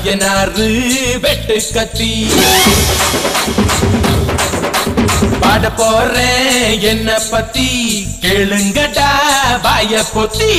ஐயனாறு வெட்டு கத்தி பாட போறேன் என்ன பத்தி கேளுங்கடா வாய பொத்தி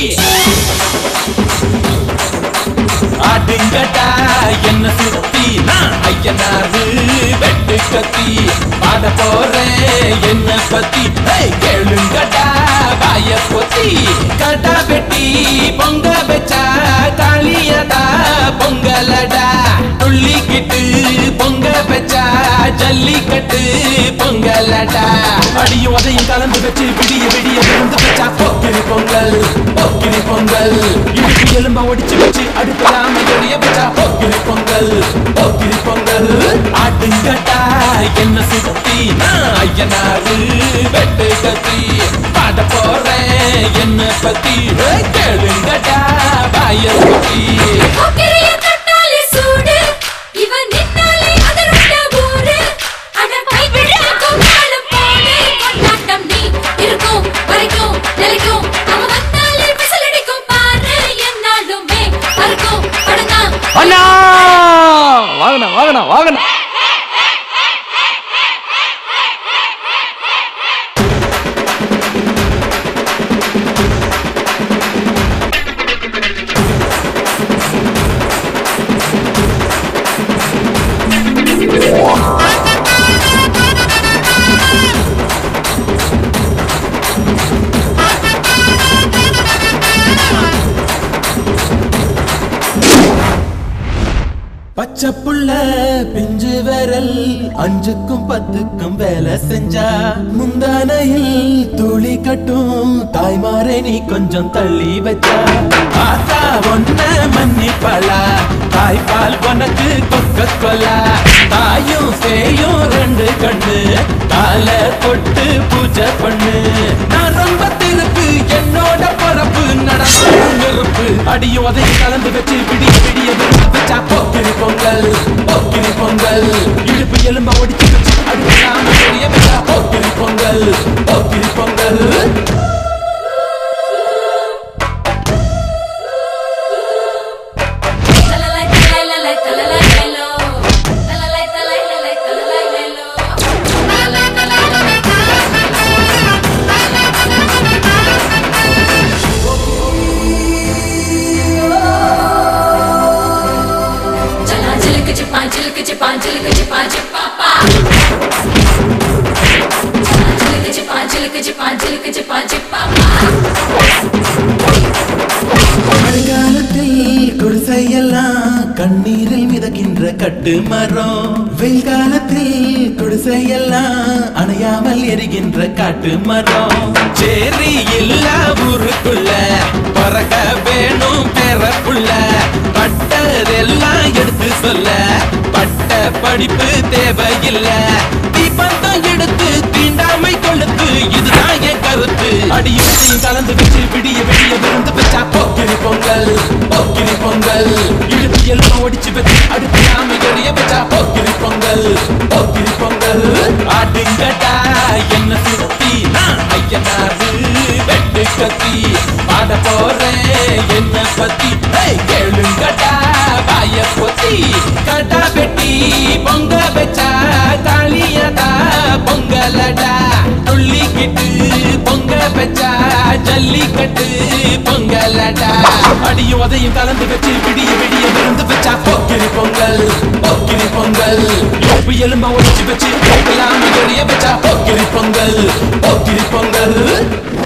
ஆடுங்கடா என்ன சுத்தி நான் ஐயனாரு வெட்டு கத்தி பாட போறேன் என்ன பத்தி ஏய், கேளுங்கடா வாய பொத்தி கடா வெட்டி பொங்க வச்சா காளியதா பொங்கலடா துள்ளிக்கிட்டு பொங்க வச்சா ஜல்லிக்கட்டு பொங்கலடா அடியும் அதையும் கலந்து வச்சு விடிய விடிய விழுந்து வச்சா போக்கிரி பொங்கல் போக்கிரி பொங்கல் இடுப்பு எலும்ப ஒடிச்சு வச்சு அடுப்பலாம எரிய வச்சா போக்கிரி பொங்கல் போக்கிரி பொங்கல் ஆட்டுங்கட்டா என்ன சுத்தி நான் ஐயனாரு வெட்டு கத்தி பாட போறேன் என்ன பத்தி ஏய், கேளுங்கடா வாய சுத்தி கொக்கிரிய தட்டாலே சூடு இவன் நின்னாலே அதருண்ட ஊரு அட கைவிட்டு கொண்டாடும் போடு கொண்டாட்டம் நீ இருக்கும் வரைக்கும் நிலைக்கும் அவன் வந்தாலே விசிலடிக்கும் பாரு என்னாலுமே பறக்கும் படந்தான் அண்ணா வாங்கண்ணா வாங்கண்ணா வாங்கண்ணா பச்சை புள்ள பிஞ்சு விரல் அஞ்சுக்கும் பத்துக்கும் வேலை செஞ்சா முந்தானையில் துளி கட்டும் தாய்மாரே நீ கொஞ்சம் தள்ளி வச்சா ஆத்தா ஒன்ன மன்னிப்பலா தாய்ப்பால் உனக்கு கொக்க கொலா தாயும் சேயும் ரெண்டு கண்ணு கால தொட்டு பூஜை பண்ணு நான் ரொம்ப திருப்பு என்னோட பொறப்பு நடந்து நெருப்பு அடியும் அதையும் கலந்து வச்சு விடிய விடிய விருந்து வச்சா போக்கிரி பொங்கல் போக்கிரி பொங்கல் இடுப்பு எலும்ப ஒடிச்சு வச்சு அடுப்பலாம பெரிய வச்சா போக்கிரி பொங்கல் போக்கிரி பொங்கல் தலலை தலலை தலலை லைலோ தலலை தலலை தலலை லைலோ தலலை தலலை चला झिलक चिपा झिलक चिपा झिलक चिपा चिपा पा चला झिलक चिपा झिलक चिपा झिलक चिपा चिपा पा மழைக்காலத்தில் குடிசையெல்லாம் கண்ணீரில் மிதக்கின்ற கட்டு மரம் வெயில் காலத்தில் குடிசையெல்லாம் அணையாமல் எரிகின்ற காட்டு மரம் சேரி இல்ல ஊருக்குள்ள பறக்க வேணும் பெறப்புள்ள பட்டதெல்லாம் எடுத்து சொல்ல பட்ட படிப்பு தேவையில்லை தீபந்தம் எடுத்து தீண்டாமை கொளுத்து இதுதான் என் கருத்து அடியும் கலந்து வச்சு விடிய விடிய விருந்து வச்சா போக்கிரி பொங்கல் போக்கிரி பொங்கல் இழுத்து எலும்ப ஒடிச்சு வச்சு அடுத்து நாம எறிய வச்சா போக்கிரி பொங்கல் போக்கிரி பொங்கல் ஆட்டுங்கட்டா என்ன சுத்தி நான் ஐயனாரு வெட்டு கத்தி பாட போறேன் என்ன பத்தி ஏய், கேளுங்கடா வாய பொத்தி கடா வெட்டி பொங்க வச்சா காளியதா பொங்கலடா துள்ளிக்கிட்டு பொங்க வச்சா ஜல்லிக்கட்டு பொங்கலடா அடியும் அதையும் கலந்து வச்சு விடிய விடிய விருந்து வச்சா போக்கிரி பொங்கல் போக்கிரி பொங்கல் இடுப்பு எலும்ப ஒடிச்சு வச்சு எல்லாம் எறிய வச்சா போக்கிரி பொங்கல் போக்கிரி பொங்கல்